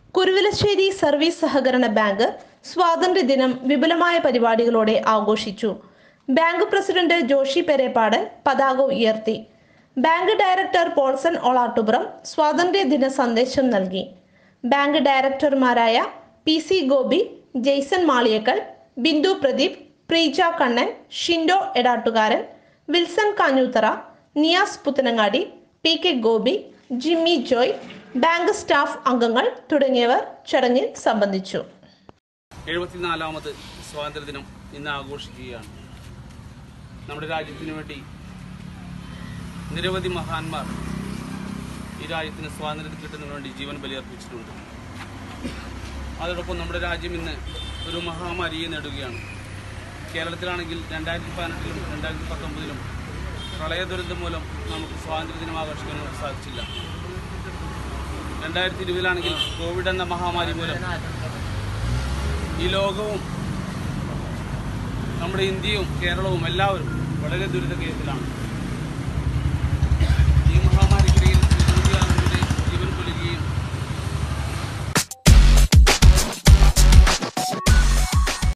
Kuruvilassery service സഹകരണ bank സ്വാതന്ത്ര്യദിനം വിപുലമായ പരിപാടികളോടെ ആഘോഷിച്ചു ബാങ്ക് പ്രസിഡന്റ് ജോഷി പെരേപ്പാട് പതാക ഉയർത്തി ബാങ്ക് ഡയറക്ടർ പോൾസൺ ഒളാട്ടുപുറം സ്വാതന്ത്ര്യദിന സന്ദേശം നൽകി ബാങ്ക് ഡയറക്ടർമാരായ P C Gopi Jaison Maliyakkal Bindu Pradeep Preeja Kannan Shindo Edattukaran Wilson Kanjoothara Niyas Puthanangadi P K Gopi Jimmy Joy bank staff അംഗങ്ങൾ തുടങ്ങിയവർ ചടങ്ങിൽ സംബന്ധിച്ചു എഴുപത്തിനാലാമത് സ്വാതന്ത്ര്യദിനം ഇന്ന് ആഘോഷിക്കുകയാണ് നമ്മുടെ രാജ്യത്തിന് വേണ്ടി നിരവധി മഹാന്മാർ ഈ രാജ്യത്തിന് സ്വാതന്ത്ര്യം കിട്ടുന്നതിന് വേണ്ടി ജീവൻ ബലിയർപ്പിച്ചിട്ടുണ്ട് അതോടൊപ്പം നമ്മുടെ രാജ്യം ഇന്ന് ഒരു മഹാമാരിയെ നേടുകയാണ് കേരളത്തിലാണെങ്കിൽ രണ്ടായിരത്തി പതിനെട്ടിലും രണ്ടായിരത്തി പത്തൊമ്പതിലും പ്രളയ ദുരന്തം മൂലം നമുക്ക് സ്വാതന്ത്ര്യദിനം ആഘോഷിക്കാൻ നമുക്ക് സാധിച്ചില്ല രണ്ടായിരത്തി ഇരുപതിലാണെങ്കിൽ കോവിഡ് എന്ന മഹാമാരി മൂലം ഈ ലോകവും നമ്മുടെ ഇന്ത്യയും കേരളവും എല്ലാവരും വളരെ ദുരിത കേസിലാണ്